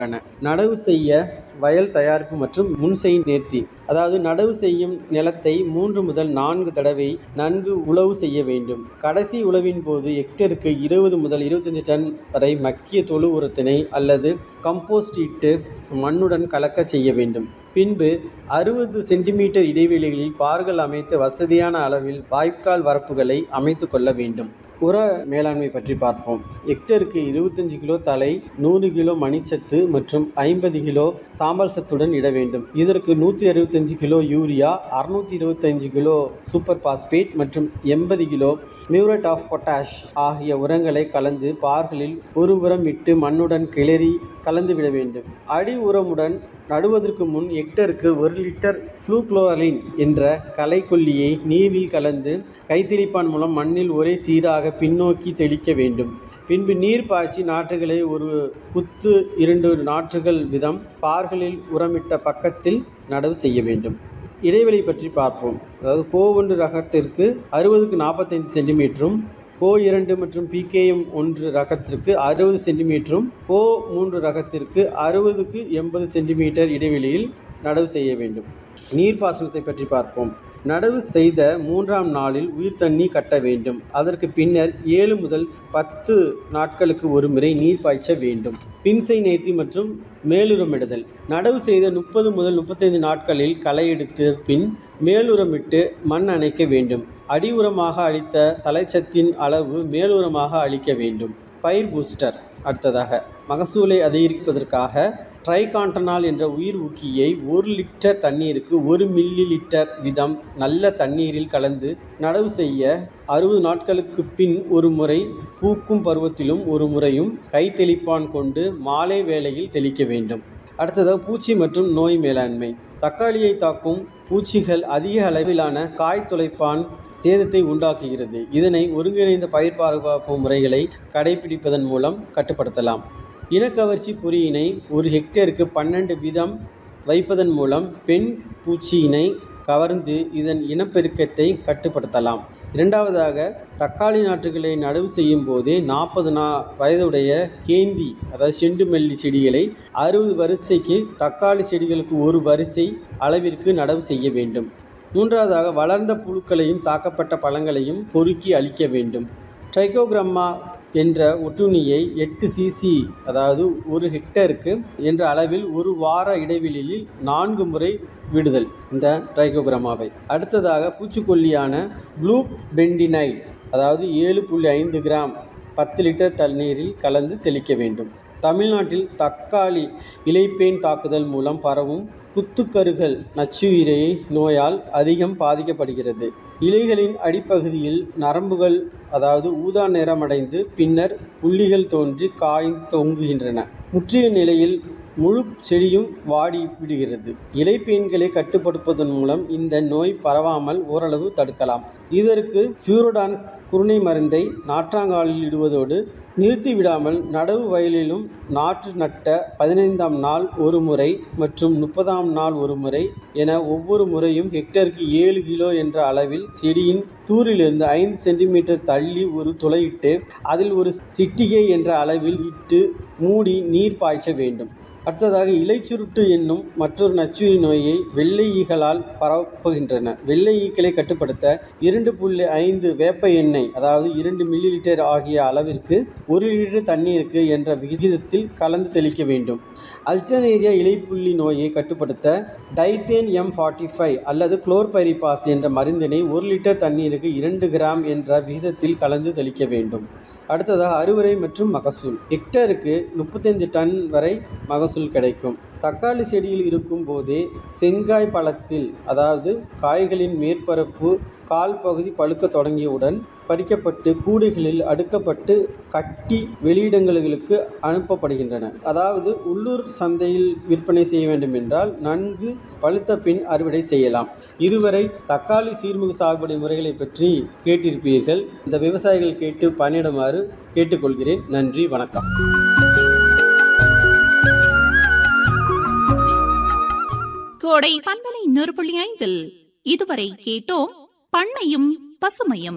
நடவு செய்ய வயல் தயாரிப்பு மற்றும் முன்செய் நேர்த்தி அதாவது நடவு செய்யும் நிலத்தை மூன்று முதல் நான்கு தடவை நன்கு உழவு செய்ய வேண்டும் கடைசி உழவின் போது ஹெக்டருக்கு இருபது முதல் இருபத்தஞ்சு டன் வரை மக்கிய தொழு உரத்தினை அல்லது கம்போஸ்ட் இட்டு மண்ணுடன் கலக்கச் செய்ய வேண்டும் பின்பு அறுபது சென்டிமீட்டர் இடைவெளிகளில் பார்கள் அமைத்து வசதியான அளவில் வாய்க்கால் வரப்புகளை அமைத்து கொள்ள வேண்டும் உர மேலாண்மை பற்றி பார்ப்போம் ஹெக்டருக்கு இருபத்தஞ்சு கிலோ தலை நூறு கிலோ மணிச்சத்து மற்றும் ஐம்பது கிலோ சாம்பல் சத்துடன் இட வேண்டும் இதற்கு நூற்றி அறுபத்தஞ்சு கிலோ யூரியா அறுநூத்தி இருபத்தஞ்சு கிலோ சூப்பர் பாஸ்பேட் மற்றும் எண்பது கிலோ மியூரேட் ஆஃப் பொட்டாஷ் ஆகிய உரங்களை கலந்து பார்களில் ஒரு உரம் இட்டு மண்ணுடன் கிளறி கலந்து விட வேண்டும் அடி உரமுடன் நடுவதற்கு முன் ஹெக்டருக்கு ஒரு லிட்டர் ஃப்ளூக்ளோரலின் என்ற களைக்கொல்லியை நீரில் கலந்து கைத்தெளிப்பான் மூலம் மண்ணில் ஒரே சீராக பின்னோக்கி தெளிக்க வேண்டும் பின்பு நீர் பாய்ச்சி நாற்றுகளை ஒரு குத்து இரண்டு நாற்றுகள் விதம் பார்களில் உரமிட்ட பக்கத்தில் நடவு செய்ய வேண்டும் இடைவெளி பற்றி பார்ப்போம் அதாவது கோ ஒன்று ரகத்திற்கு அறுபதுக்கு நாற்பத்தைந்து சென்டிமீட்டரும் கோ இரண்டு மற்றும் பிகேஎம் ஒன்று ரகத்திற்கு அறுபது சென்டிமீட்டரும் கோ மூன்று ரகத்திற்கு அறுபதுக்கு எண்பது சென்டிமீட்டர் இடைவெளியில் நடவு செய்ய வேண்டும் நீர்ப்பாசனத்தை பற்றி பார்ப்போம் நடவு செய்த மூன்றாம் நாளில் உயிர் தண்ணி கட்ட வேண்டும் அதற்கு பின்னர் ஏழு முதல் பத்து நாட்களுக்கு ஒரு முறை நீர் பாய்ச்ச வேண்டும் பின்சை நேர்த்தி மற்றும் மேலுரமிடுதல் நடவு செய்த முப்பது முதல் முப்பத்தைந்து நாட்களில் களை எடுத்த பின் மேலுரமிட்டு மண் அணைக்க வேண்டும் அடி உரமாக அளித்த தலைச்சத்தின் அளவு மேலுரமாக அளிக்க வேண்டும் பயிர் பூஸ்டர் அடுத்ததாக மகசூலை அதிகரிப்பதற்காக ட்ரைகாண்டனால் என்ற உயிர் ஊக்கியை ஒரு லிட்டர் தண்ணீருக்கு ஒரு மில்லி லிட்டர் வீதம் நல்ல தண்ணீரில் கலந்து நடவு செய்ய அறுபது நாட்களுக்கு பின் ஒரு முறை பூக்கும் பருவத்திலும் ஒரு முறையும் கை தெளிப்பான் கொண்டு மாலை வேளையில் தெளிக்க வேண்டும் அடுத்ததாக பூச்சி மற்றும் நோய் மேலாண்மை தக்காளியை தாக்கும் பூச்சிகள் அதிக அளவிலான காய் துளைப்பான் சேதத்தை உண்டாக்குகிறது இதனை ஒருங்கிணைந்த பயிர் பாதுகாப்பு முறைகளை கடைபிடிப்பதன் மூலம் கட்டுப்படுத்தலாம் இனக்கவர்ச்சி பொறியினை ஒரு ஹெக்டேருக்கு பன்னெண்டு வீதம் வைப்பதன் மூலம் பெண் பூச்சியினை கவர்ந்து இதன் இனப்பெருக்கத்தை கட்டுப்படுத்தலாம் இரண்டாவதாக தக்காளி நாற்றுகளை நடவு செய்யும் போதே நாற்பது நா வயதுடைய கேந்தி அதாவது செண்டுமல்லி செடிகளை அறுபது வரிசைக்கு தக்காளி செடிகளுக்கு ஒரு வரிசை அளவிற்கு நடவு செய்ய வேண்டும் மூன்றாவதாக வளர்ந்த புழுக்களையும் தாக்கப்பட்ட பழங்களையும் பொறுக்கி அளிக்க வேண்டும் ட்ரைகோகிரம்மா என்ற ஒட்டுண்ணியை எட்டு சிசி அதாவது ஒரு ஹெக்டருக்கு என்ற அளவில் ஒரு வார இடைவெளியில் நான்கு முறை விடுதல் இந்த ட்ரைகோகிராமாவை அடுத்ததாக பூச்சிக்கொல்லியான ப்ளூ பெண்டினைட் அதாவது ஏழு புள்ளி ஐந்து கிராம் பத்து லிட்டர் தண்ணீரில் கலந்து தெளிக்க வேண்டும் தமிழ்நாட்டில் தக்காளி இலைப்பேன் தாக்குதல் மூலம் பரவும் குத்துக்கருகள் நச்சுயிரை நோயால் அதிகம் பாதிக்கப்படுகிறது இலைகளின் அடிப்பகுதியில் நரம்புகள் அதாவது ஊதா நிறமடைந்து பின்னர் புள்ளிகள் தோன்றி காய் தொங்குகின்றன முற்றிய நிலையில் முழு செடியும் வாடி விடுகிறது இலைப்பேன்களை கட்டுப்படுத்துவதன் மூலம் இந்த நோய் பரவாமல் ஓரளவு தடுக்கலாம் இதற்கு ஃபியூரோடான் குருணை மருந்தை நாற்றாங்காலில் இடுவதோடு நிறுத்தி விடாமல் நடவு வயலிலும் நாற்று நட்ட பதினைந்தாம் நாள் ஒரு முறை மற்றும் முப்பதாம் நாள் ஒரு முறை என ஒவ்வொரு முறையும் ஹெக்டருக்கு ஏழு கிலோ என்ற அளவில் செடியின் தூரிலிருந்து ஐந்து சென்டிமீட்டர் தள்ளி ஒரு துளையிட்டு அதில் ஒரு சிட்டிகை என்ற அளவில் இட்டு மூடி நீர் பாய்ச்ச வேண்டும் அடுத்ததாக இலைச்சுருட்டு என்னும் மற்றொரு நச்சுயிரி நோயை வெள்ளை ஈகளால் பரப்புகின்றன வெள்ளை ஈக்களை கட்டுப்படுத்த இரண்டு புள்ளி ஐந்து வேப்ப எண்ணெய் அதாவது இரண்டு மில்லி லிட்டர் ஆகிய அளவிற்கு ஒரு லிட்டர் தண்ணீருக்கு என்ற விகிதத்தில் கலந்து தெளிக்க வேண்டும் அல்டர்னேரியா இலைப்புள்ளி நோயை கட்டுப்படுத்த டைத்தேன் எம் ஃபார்ட்டி ஃபைவ் அல்லது குளோர்பைரிபாஸ் என்ற மருந்தினை ஒரு லிட்டர் தண்ணீருக்கு இரண்டு கிராம் என்ற விகிதத்தில் கலந்து தெளிக்க வேண்டும் அடுத்ததாக அறுவடை மற்றும் மகசூல் ஹெக்டருக்கு முப்பத்தைந்து டன் வரை மகசூல் கிடைக்கும் தக்காளி செடியில் இருக்கும் போதே செங்காய் பழத்தில் அதாவது காய்களின் மேற்பரப்பு கால் பகுதி பழுக்க தொடங்கியவுடன் பறிக்கப்பட்டு கூடைகளில் அடுக்கப்பட்டு கட்டி வெளியிடங்களுக்கு அனுப்பப்படுகின்றன அதாவது உள்ளூர் சந்தையில் விற்பனை செய்ய வேண்டும் என்றால் நன்கு பழுத்த பின் அறுவடை செய்யலாம் இதுவரை தக்காளி சீர்மிகு சாகுபடி முறைகளை பற்றி கேட்டிருப்பீர்கள் இந்த விவசாயிகள் கேட்டு பயனிடுமாறு கேட்டுக்கொள்கிறேன் நன்றி வணக்கம் கோடை பண்பலை நூறு புள்ளி ஐந்தில் இதுவரை கேட்டோம் பண்ணையும் பசுமையும்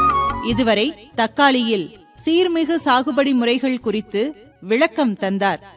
இதுவரை தக்காளியில் சீர்மிகு சாகுபடி முறைகள் குறித்து விளக்கம் தந்தார்